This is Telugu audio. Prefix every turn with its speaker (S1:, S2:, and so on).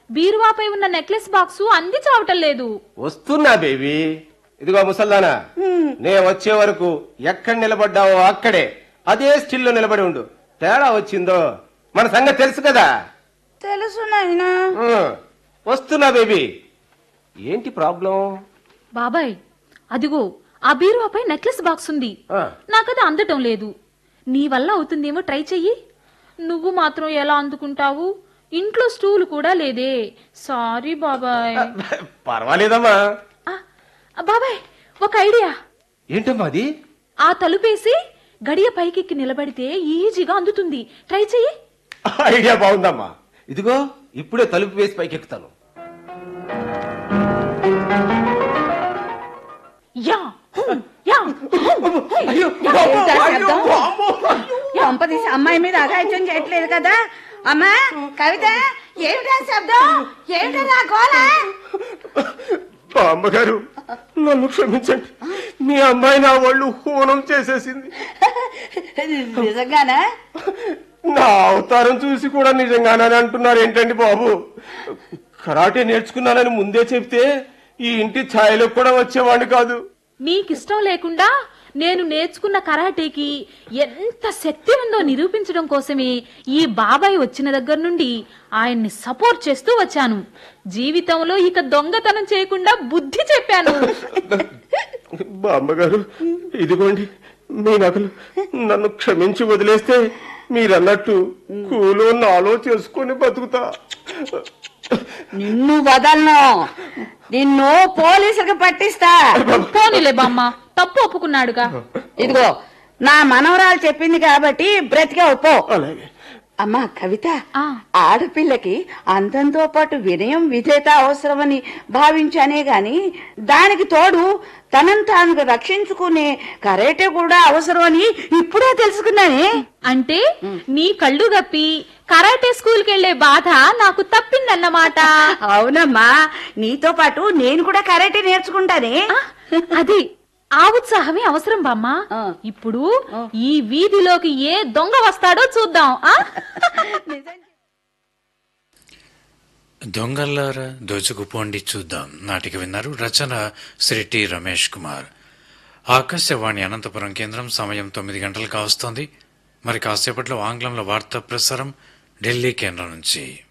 S1: బీరువాపై ఉన్న నెక్లెస్ బాక్సు అంది చావటం లేదు
S2: వస్తున్నా బేబీ ఇదిగో ముసల్దానా నే వచ్చే వరకు ఎక్కడ నిలబడ్డావో అక్కడే అదే స్టిల్లో నిలబడి ఉండు తేడా వచ్చిందో మన సంగతి తెలుసు కదా
S3: తెలుసు నాయనా
S2: ఉమ్, వస్తున్నా బేబీ ఏంటి ప్రాబ్లం
S1: బాబాయ్ అదిగో ఆ బీరువాపై నెక్లెస్ బాక్స్ ఉంది
S2: ఆ.
S1: నాకది అందటం లేదు నీ వల్ల అవుతుందేమో ట్రై చెయ్యి నువ్వు మాత్రం ఎలా అందుకుంటావు ఇంట్లో స్టూల్ కూడా లేదే సారీ బాబాయ్
S2: పర్వాలేదమ్మా
S1: ఆ, ఆ, బాబాయ్ ఒక ఐడియా
S2: ఏంటమ్మా అది
S1: ఆ తలుపేసి గడియ పైకెక్కి నిలబడితే ఈజీగా అందుతుంది ట్రై చెయ్యి
S2: ఐడియా బాగుందమ్మా ఇదిగో ఇప్పుడే తలుపు వేసి పైకెక్కుతాను
S1: యా హుం, యా
S2: అయ్యో,
S3: ఏంటా
S2: అయ్యో,
S3: శబ్దం?
S2: అమ్మో, అయ్యో.
S3: పంపదీసి అమ్మాయి మీద అఘాయిత్యం చేయట్లేదు కదా అమ్మా కవిత ఏమిటా శబ్దం ఏమిటా నా గోళ
S2: బామ్మగారు నన్ను క్షమించండి మీ అమ్మాయి నా వాళ్ళు హోనం చేసేసింది
S3: నిజంగానా
S2: నా అవతారం చూసి కూడా నిజంగానని అంటున్నారు ఏంటండి బాబు కరాటే నేర్చుకున్నానని ముందే చెప్తే ఈ ఇంటి ఛాయలో కూడా వచ్చేవాడిని కాదు
S1: నీకిష్టం లేకుండా నేను నేర్చుకున్న కరాటేకి ఎంత శక్తి ఉందో నిరూపించడం కోసమే ఈ బాబాయ్ వచ్చిన దగ్గర నుండి ఆయన్ని సపోర్ట్ చేస్తూ వచ్చాను జీవితంలో ఇక దొంగతనం చేయకుండా బుద్ధి చెప్పాను
S2: బామ్మగారు ఇదిగోండి మీ నగలు నన్ను క్షమించి వదిలేస్తే మీరన్నట్టు కూలో నాలో చేసుకొని బతుకుతా
S3: నిన్ను వదలను నిన్ను పోలీసులకు పట్టిస్తా
S1: పోనీలే బామ్మ తప్పు ఒప్పుకున్నాడుగా
S3: ఇదిగో నా మనవరాలు చెప్పింది కాబట్టి బ్రతికే పో
S2: అలాగే
S3: అమ్మా కవిత
S1: ఆ.
S3: ఆడపిల్లకి అందంతో పాటు వినయం విధేత అవసరమని భావించానే గాని దానికి తోడు తనను తాను రక్షించుకునే కరేటే కూడా అవసరమని ఇప్పుడే తెలుసుకున్నానే
S1: అంటే నీ కళ్ళు గప్పి కరాటే స్కూల్కి వెళ్లే బాధ నాకు తప్పిందన్నమాట
S3: అవునమ్మా నీతో పాటు నేను కూడా కరాటే నేర్చుకుంటానే
S1: ఆ, అది ఆ ఉత్సాహమే అవసరం బామ్మ
S3: ఆ.
S1: ఇప్పుడు ఈ వీధిలోకి ఏ దొంగ వస్తాడో చూద్దాం ఆ
S4: దొంగల్లారా దోచుకుపోండి చూద్దాం నాటిక విన్నారు రచన శ్రీ టి రమేష్ కుమార్ ఆకాశవాణి అనంతపురం కేంద్రం సమయం తొమ్మిది గంటలు కావస్తోంది మరి కాసేపట్లో ఆంగ్లంలో వార్తా ప్రసారం ఢిల్లీ కేంద్రం నుంచి